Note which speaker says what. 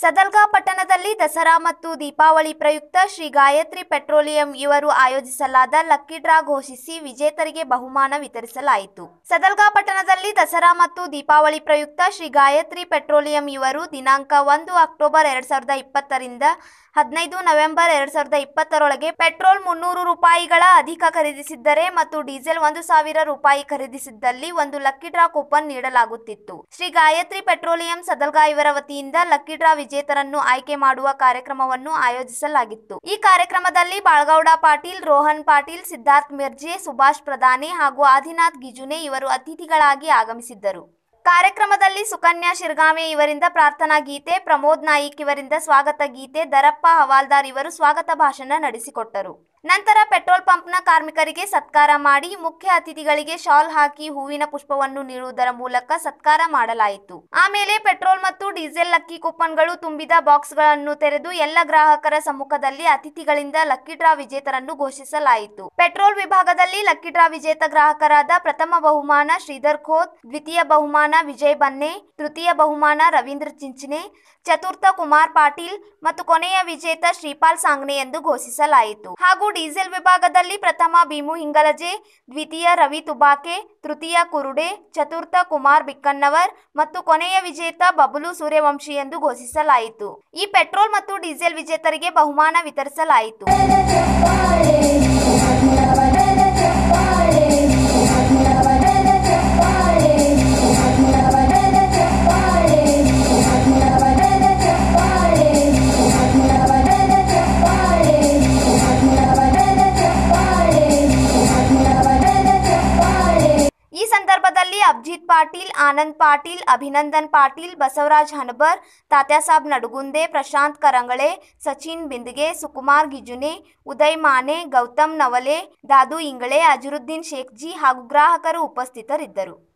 Speaker 1: ಸದಲ್ಗಾ ಪಟ್ಟಣದಲ್ಲಿ ದಸರಾ ಮತ್ತು ದೀಪಾವಳಿ ಪ್ರಯುಕ್ತ ಶ್ರೀ ಗಾಯತ್ರಿ ಪೆಟ್ರೋಲಿಯಂ ಇವರು ಆಯೋಜಿಸಲಾದ ಲಕ್ಕಿ ಡ್ರಾ ಘೋಷಿಸಿ ವಿಜೇತರಿಗೆ ಬಹುಮಾನ ವಿತರಿಸಲಾಯಿತು ಸದಲ್ಗಾ ಪಟ್ಟಣದಲ್ಲಿ ದಸರಾ ಮತ್ತು ದೀಪಾವಳಿ ಪ್ರಯುಕ್ತ ಶ್ರೀ ಗಾಯತ್ರಿ ಪೆಟ್ರೋಲಿಯಂ ಇವರು ದಿನಾಂಕ ಒಂದು ಅಕ್ಟೋಬರ್ ಎರಡ್ ಸಾವಿರದ ಇಪ್ಪತ್ತರಿಂದ ಹದಿನೈದು ನವೆಂಬರ್ ಎರಡ್ ಸಾವಿರದ ಇಪ್ಪತ್ತರೊಳಗೆ ಪೆಟ್ರೋಲ್ ಮುನ್ನೂರು ರೂಪಾಯಿಗಳ ಅಧಿಕ ಖರೀದಿಸಿದ್ದರೆ ಮತ್ತು ಡೀಸೆಲ್ ಒಂದು ಸಾವಿರ ರೂಪಾಯಿ ಖರೀದಿಸಿದ್ದಲ್ಲಿ ಒಂದು ಲಕ್ಕಿ ಡ್ರಾ ಕೂಪನ್ ನೀಡಲಾಗುತ್ತಿತ್ತು ಶ್ರೀ ಗಾಯತ್ರಿ ಪೆಟ್ರೋಲಿಯಂ ಸದಲ್ಗಾ ಇವರ ವತಿಯಿಂದ ಲಕ್ಕಿ ಡ್ರಾ ವಿಜೇತರನ್ನು ಆಯ್ಕೆ ಮಾಡುವ ಕಾರ್ಯಕ್ರಮವನ್ನು ಆಯೋಜಿಸಲಾಗಿತ್ತು ಈ ಕಾರ್ಯಕ್ರಮದಲ್ಲಿ ಬಾಳಗೌಡ ಪಾಟೀಲ್ ರೋಹನ್ ಪಾಟೀಲ್ ಸಿದ್ಧಾರ್ಥ್ ಮಿರ್ಜೆ ಸುಭಾಷ್ ಪ್ರಧಾನೆ ಹಾಗೂ ಆದಿನಾಥ್ ಗಿಜುನೆ ಇವರು ಅತಿಥಿಗಳಾಗಿ ಆಗಮಿಸಿದ್ದರು ಕಾರ್ಯಕ್ರಮದಲ್ಲಿ ಸುಕನ್ಯಾ ಶಿರ್ಗಾವೆ ಇವರಿಂದ ಪ್ರಾರ್ಥನಾ ಗೀತೆ ಪ್ರಮೋದ್ ನಾಯಿಕ್ ಇವರಿಂದ ಸ್ವಾಗತ ಗೀತೆ ದರಪ್ಪ ಹವಾಲ್ದಾರ್ ಇವರು ಸ್ವಾಗತ ಭಾಷಣ ನಡೆಸಿಕೊಟ್ಟರು ನಂತರ ಪೆಟ್ರೋಲ್ ಪಂಪ್ನ ಕಾರ್ಮಿಕರಿಗೆ ಸತ್ಕಾರ ಮಾಡಿ ಮುಖ್ಯ ಅತಿಥಿಗಳಿಗೆ ಶಾಲ್ ಹಾಕಿ ಹೂವಿನ ಪುಷ್ಪವನ್ನು ನೀಡುವುದರ ಮೂಲಕ ಸತ್ಕಾರ ಮಾಡಲಾಯಿತು ಆಮೇಲೆ ಪೆಟ್ರೋಲ್ ಮತ್ತು ಡೀಸೆಲ್ ಲಕ್ಕಿ ಕೂಪನ್ಗಳು ತುಂಬಿದ ಬಾಕ್ಸ್ಗಳನ್ನು ತೆರೆದು ಎಲ್ಲ ಗ್ರಾಹಕರ ಸಮ್ಮುಖದಲ್ಲಿ ಅತಿಥಿಗಳಿಂದ ಲಕ್ಕಿ ಡ್ರಾ ವಿಜೇತರನ್ನು ಘೋಷಿಸಲಾಯಿತು ಪೆಟ್ರೋಲ್ ವಿಭಾಗದಲ್ಲಿ ಲಕ್ಕಿ ಡ್ರಾ ವಿಜೇತ ಗ್ರಾಹಕರಾದ ಪ್ರಥಮ ಬಹುಮಾನ ಶ್ರೀಧರ್ ಖೋತ್ ದ್ವಿತೀಯ ಬಹುಮಾನ ವಿಜಯ್ ಬನ್ನೆ ತೃತೀಯ ಬಹುಮಾನ ರವೀಂದ್ರ ಚಿಂಚನೆ ಚತುರ್ಥ ಕುಮಾರ್ ಪಾಟೀಲ್ ಮತ್ತು ಕೊನೆಯ ವಿಜೇತ ಶ್ರೀಪಾಲ್ ಸಾಂಗ್ನೆ ಎಂದು ಘೋಷಿಸಲಾಯಿತು ಹಾಗೂ ಡೀಸೆಲ್ ವಿಭಾಗದಲ್ಲಿ ಪ್ರಥಮ ಭೀಮು ಹಿಂಗಲಜೆ ದ್ವಿತೀಯ ರವಿ ತುಬಾಕೆ ತೃತೀಯ ಕುರುಡೆ ಚತುರ್ಥ ಕುಮಾರ್ ಬಿಕ್ಕನ್ನವರ್ ಮತ್ತು ಕೊನೆಯ ವಿಜೇತ ಬಬಲು ಸೂರ್ಯವಂಶಿ ಎಂದು ಘೋಷಿಸಲಾಯಿತು ಈ ಪೆಟ್ರೋಲ್ ಮತ್ತು ಡೀಸೆಲ್ ವಿಜೇತರಿಗೆ ಬಹುಮಾನ ವಿತರಿಸಲಾಯಿತು ಈ ಸಂದರ್ಭದಲ್ಲಿ ಅಬ್ಜಿತ್ ಪಾಟೀಲ್ ಆನಂದ್ ಪಾಟೀಲ್ ಅಭಿನಂದನ್ ಪಾಟೀಲ್ ಬಸವರಾಜ್ ಹನಬರ್ ತಾತ್ಯಾಸಾಬ್ ನಡುಗುಂದೆ ಪ್ರಶಾಂತ್ ಕರಂಗಳೆ ಸಚಿನ್ ಬಿಂದ್ಗೆ ಸುಕುಮಾರ್ ಗಿಜುನೆ ಉದಯ್ ಮಾನೆ ಗೌತಮ್ ನವಲೆ ದಾದು ಇಂಗಳೆ ಅಜರುದ್ದೀನ್ ಶೇಖ್ಜಿ ಹಾಗೂ ಗ್ರಾಹಕರು ಉಪಸ್ಥಿತರಿದ್ದರು